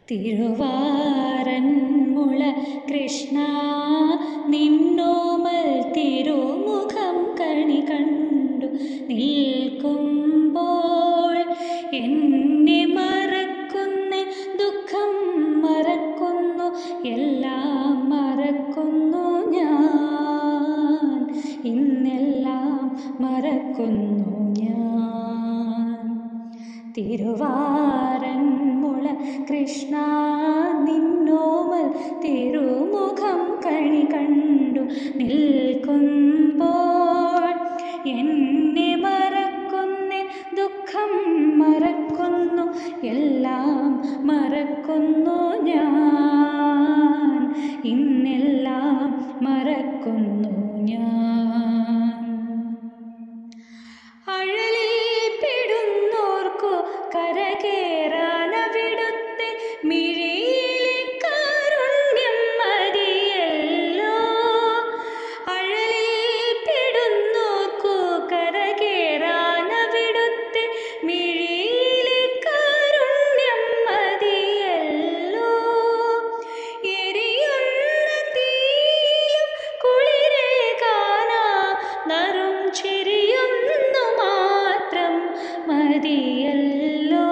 തിരുവാറന്മുള കൃഷ്ണ നിന്നോമൽ തിരുമുഖം കണി കണ്ടു നിൽക്കുമ്പോൾ എന്നെ മറക്കുന്ന ദുഃഖം മറക്കുന്നു എല്ലാം മറക്കുന്നു ഞാൻ ഇന്നെല്ലാം മറക്കുന്നു ഞാൻ തിരുവാറന്മുള കൃഷ്ണ നിന്നോമൽ തിരുമുഖം കണി കണ്ടു നിൽക്കുമ്പോൾ എന്നെ മറക്കുന്ന ദുഃഖം മറക്കുന്നു എല്ലാം മറക്കുന്നു ഞാൻ ഇന്നെല്ലാം മറക്കുന്നു ഞാൻ അഴലിൽ പെടുന്നോർക്കു കരകേറാനവിടുത്തെ മിഴിയിലെ കാരുണ്യം മതിയല്ലോ അഴലിൽ പെടുന്നോർക്കു കരകേറാനവിടുത്തെ മിഴിയിലെ കാരുണ്യം മതിയല്ലോ എരിയുന്ന തീയിലും കുളിരേകാനാ നറും ചിരിയൊന്നു മാത്രം മതിയല്ലോ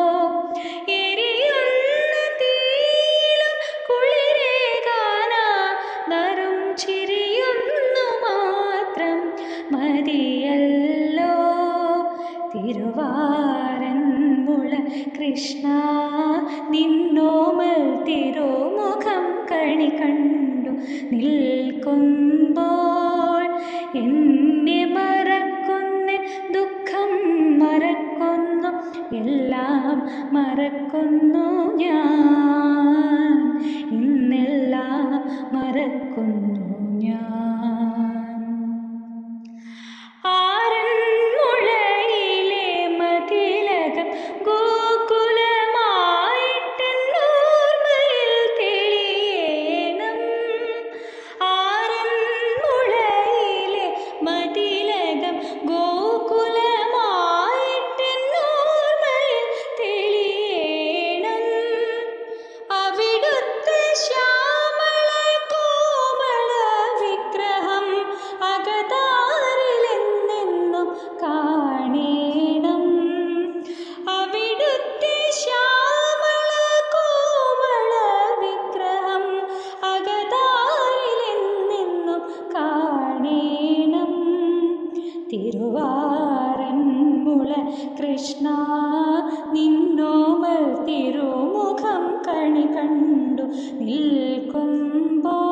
എരിയുന്ന തീയിലും കുളിരേകാനാ നറും ചിരിയൊന്നു മാത്രം മതിയല്ലോ തിരുവാരന്മുള കൃഷ്ണ നിന്നോമൽ തിരുമുഖം കണി കണ്ടു നിൽക്കുമ്പോൾ എന്നെ മറക്കുന്ന ദുഃഖം മറക്കുന്നു എല്ലാം മറക്കുന്നു ഞാൻ ഇന്നെല്ലാം മറക്കുന്നു ഞാൻ ആറന്മുളയിലെ മതിലകം ഗോകുലമായിട്ടെന്നോർമ്മയിൽ തെളിയേണം ആറന്മുളയിലെ മതിലകം ഗോകുലമായിട്ടെന്നോർമ്മയിൽ തെളിയേണം അവിടുത്തെ ശ്യാമള കോമള വിഗ്രഹം അകതാരിലെന്നെന്നും കാണേണം അവിടുത്തെ ശ്യാമള കോമള വിഗ്രഹം അകതാരിലെന്നെന്നും കാണേണം തിരുവാറന്മുള കൃഷ്ണ നിന്നോമൽ തിരുമുഖം കണി കണ്ടു നിൽക്കുമ്പോൾ